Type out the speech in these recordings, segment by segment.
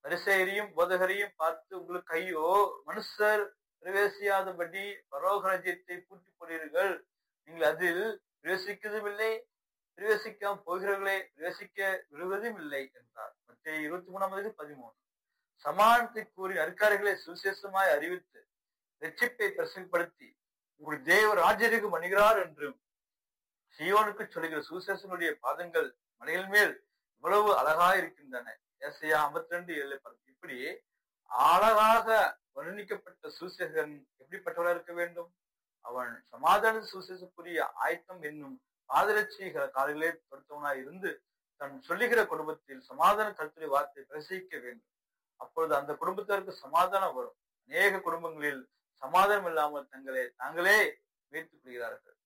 பரிசெயரையும் போதகரையும் பார்த்து உங்களுக்கு ஐயோ மனுஷர் பிரவேசியாதபடி பரோகராஜ்யத்தை பூட்டி போடுகிறீர்கள் நீங்கள் அதில் பிரவேசிக்கிறதும் இல்லை பிரவேசிக்காம போகிறவர்களே பிரவேசிக்க விடுவதும் இல்லை என்றார் மத்திய இருபத்தி மூணாவது பதிமூணு சமானத்தை கூறி நற்காரிகளை சுவிசேஷமாய் அறிவித்து ரட்சிப்பை பிரசங்கப்படுத்தி உங்கள் தேவ ராஜ்யருக்கு மணிகிறார் என்றும் சியோனுக்கு சொல்லுகிற சுவிசேஷனுடைய பாதங்கள் மலைகள் மேல் இவ்வளவு அழகா இருக்கின்றன ஏசையா ஐம்பத்தி ரெண்டு ஏழு இப்படி அழகாக வர்ணிக்கப்பட்ட சுசேசன் எப்படிப்பட்டவராக இருக்க வேண்டும் அவன் சமாதான சுசேசக்குரிய ஆயத்தம் என்னும் பாதரட்சிகிற காலையிலே தொடுத்தவனாய் இருந்து தன் சொல்லுகிற குடும்பத்தில் சமாதான கருத்துடைய வார்த்தை பிரசவிக்க வேண்டும் அப்பொழுது அந்த குடும்பத்திற்கு சமாதானம் வரும் அநேக குடும்பங்களில் சமாதானம் இல்லாமல் தங்களை தாங்களே வைத்துக் கொள்கிறார்கள்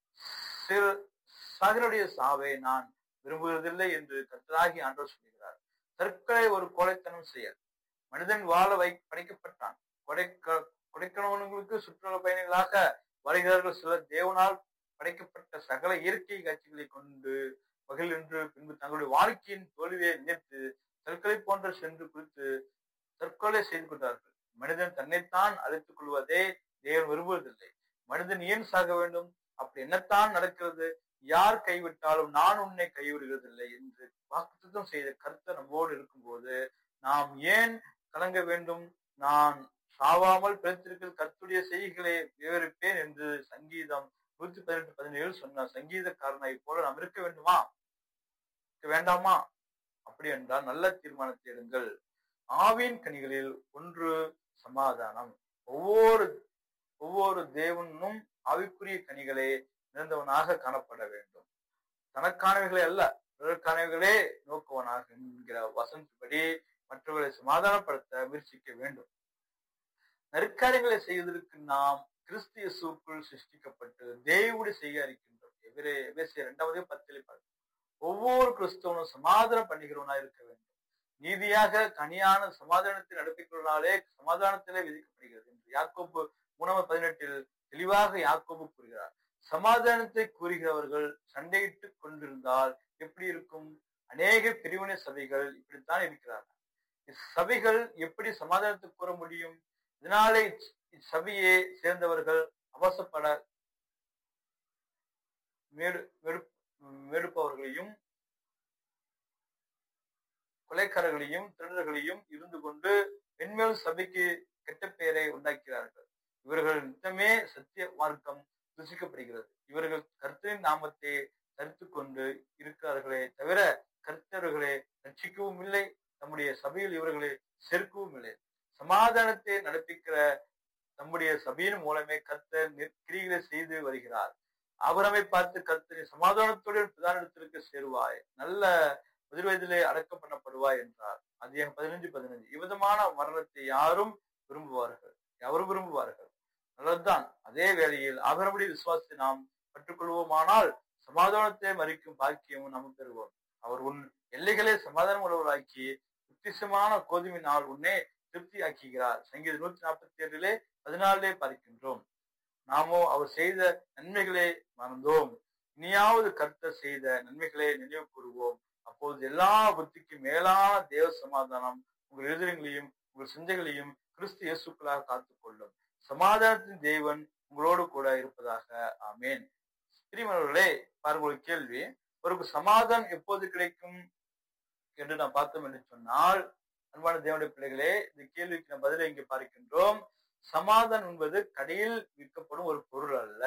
சிறு சகருடைய சாவை நான் விரும்புவதில்லை என்று கத்தராகி ஆண்டவர் சொல்கிறார் தற்கொலை ஒரு கோழைத்தனம் செயல் மனிதன் வாழ வை படைக்கப்பட்டான் கொடைக்க கொடைக்கணவன்களுக்கு சுற்றுலா பயணிகளாக வருகிறார்கள் சிலர் தேவனால் படைக்கப்பட்ட சகல இயற்கை காட்சிகளை கொண்டு மகிழ்ந்து பின்பு தங்களுடைய வாழ்க்கையின் தோல்வியை நினைத்து தற்கொலை போன்ற சென்று குறித்து தற்கொலை செய்து கொண்டார்கள் மனிதன் தன்னைத்தான் அழைத்துக் கொள்வதே தேவன் விரும்புவதில்லை மனிதன் ஏன் சாக வேண்டும் அப்படி என்னத்தான் நடக்கிறது யார் கைவிட்டாலும் நான் உன்னை கைவிடுவதில்லை என்று வாக்குத்தம் செய்த கருத்தை நம்மோடு இருக்கும்போது நாம் ஏன் கலங்க வேண்டும் நான் சாவாமல் பிறத்திருக்கிற கருத்துடைய செய்திகளை விவரிப்பேன் என்று சங்கீதம் நூத்தி பதினெட்டு பதினேழு சொன்ன சங்கீதக்காரனை போல நாம் இருக்க வேண்டுமா இருக்க வேண்டாமா அப்படி என்றால் நல்ல தீர்மானத்தை எடுங்கள் ஆவின் கனிகளில் ஒன்று சமாதானம் ஒவ்வொரு ஒவ்வொரு தேவனும் ஆவிக்குரிய கனிகளே நிறந்தவனாக காணப்பட வேண்டும் தனக்கானவைகளே அல்ல பிறர்க்கானவைகளே நோக்குவனாக என்கிற வசந்தபடி மற்றவர்களை சமாதானப்படுத்த முயற்சிக்க வேண்டும் நெருக்காரியங்களை செய்வதற்கு நாம் கிறிஸ்து இயேசுக்குள் சிருஷ்டிக்கப்பட்டு தேவடி செய்ய இருக்கின்றோம் எவரே எபேசிய இரண்டாவது பத்தில் ஒவ்வொரு கிறிஸ்தவனும் சமாதானம் பண்ணுகிறவனா இருக்க வேண்டும் நீதியாக கனியான சமாதானத்தை நடப்பிக்கிறனாலே சமாதானத்திலே விதிக்கப்படுகிறது என்று யாக்கோப்பு மூணாவது பதினெட்டில் தெளிவாக யாக்கோபு கூறுகிறார் சமாதானத்தை கூறுகிறவர்கள் சண்டையிட்டு கொண்டிருந்தால் எப்படி இருக்கும் அநேக பிரிவினை சபைகள் இப்படித்தான் இருக்கிறார்கள் இச்சபைகள் எப்படி சமாதானத்தை கூற முடியும் இதனாலே இச்சபையை சேர்ந்தவர்கள் அவசப்பட மேடு மேடுப்பவர்களையும் கொலைக்காரர்களையும் திருடர்களையும் இருந்து கொண்டு பெண்மேல் சபைக்கு கெட்ட பெயரை உண்டாக்கிறார்கள் இவர்கள் நித்தமே சத்திய மார்க்கம் துசிக்கப்படுகிறது இவர்கள் கர்த்தரின் நாமத்தை தரித்து கொண்டு இருக்கிறார்களே தவிர கர்த்தர்களை ரட்சிக்கவும் இல்லை நம்முடைய சபையில் இவர்களை சேர்க்கவும் இல்லை சமாதானத்தை நடப்பிக்கிற நம்முடைய சபையின் மூலமே கர்த்தர் கிரிகளை செய்து வருகிறார் அவரமை பார்த்து கர்த்தரின் சமாதானத்துடன் பிரதானத்திற்கு சேருவாய் நல்ல முதிர் வயதிலே அடக்கம் பண்ணப்படுவாய் என்றார் அதிக பதினஞ்சு பதினஞ்சு இவ்விதமான மரணத்தை யாரும் விரும்புவார்கள் எவரும் விரும்புவார்கள் நல்லதுதான் அதே வேளையில் அவரபடி விசுவாசத்தை நாம் கற்றுக்கொள்வோமானால் சமாதானத்தை மறிக்கும் பாக்கியமும் நாம் பெறுவோம் அவர் உன் எல்லைகளே சமாதானம் உள்ளவராக்கி உத்திசமான கோதுமினால் உன்னே திருப்தி ஆக்குகிறார் சங்கீத நூத்தி நாற்பத்தி ஏழிலே பதினாலே பார்க்கின்றோம் நாமோ அவர் செய்த நன்மைகளே மறந்தோம் இனியாவது கர்த்தர் செய்த நன்மைகளை நினைவு கூறுவோம் அப்போது எல்லா புத்திக்கும் மேலான தேவ சமாதானம் உங்கள் எதிரங்களையும் உங்கள் சிந்தைகளையும் கிறிஸ்து இயேசுக்களாக காத்துக் கொள்ளும் சமாதானத்தின் தேவன் உங்களோடு கூட இருப்பதாக ஆமேன் பிரிமணர்களே பாருங்க ஒரு கேள்வி ஒரு சமாதானம் எப்போது கிடைக்கும் என்று நாம் பார்த்தோம் என்று சொன்னால் அன்பான தேவனுடைய பிள்ளைகளே இந்த கேள்விக்கு நாம் பதிலை இங்கே பார்க்கின்றோம் சமாதானம் என்பது கடையில் விற்கப்படும் ஒரு பொருள் அல்ல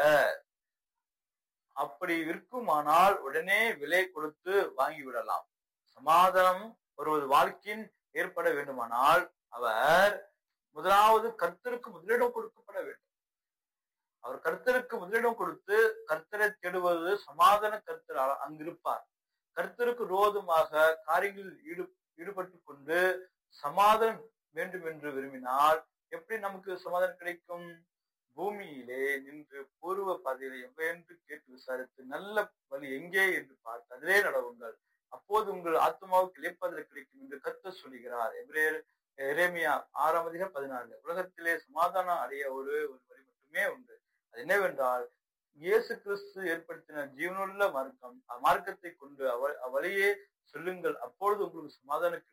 அப்படி விற்குமானால் உடனே விலை கொடுத்து வாங்கிவிடலாம் சமாதானம் ஒருவது வாழ்க்கையின் ஏற்பட வேண்டுமானால் அவர் முதலாவது கர்த்தருக்கு முதலிடம் கொடுக்கப்பட வேண்டும் அவர் கர்த்தருக்கு முதலிடம் கொடுத்து கர்த்தரை தேடுவது சமாதான கர்த்தர் அங்கிருப்பார் கர்த்தருக்கு ரோதமாக காரியங்களில் ஈடு ஈடுபட்டு கொண்டு சமாதானம் வேண்டும் என்று விரும்பினால் எப்படி நமக்கு சமாதானம் கிடைக்கும் பூமியிலே நின்று பூர்வ பாதையிலே எவ்வென்று கேட்டு விசாரித்து நல்ல வழி எங்கே என்று பார்த்து அதிலே நடவுங்கள் அப்போது உங்கள் ஆத்மாவுக்கு இழைப்பதில் கிடைக்கும் என்று கத்த சொல்லுகிறார் எப்ரேர் எரேமியா ஆறாம் அதிகம் பதினாலு உலகத்திலே சமாதானம் அடைய ஒரு ஒரு வழி மட்டுமே உண்டு அது என்னவென்றால் இயேசு கிறிஸ்து ஏற்படுத்தின ஜீவனுள்ள மார்க்கம் மார்க்கத்தை கொண்டு அவ வழியே சொல்லுங்கள் அப்பொழுது உங்களுக்கு சமாதானம்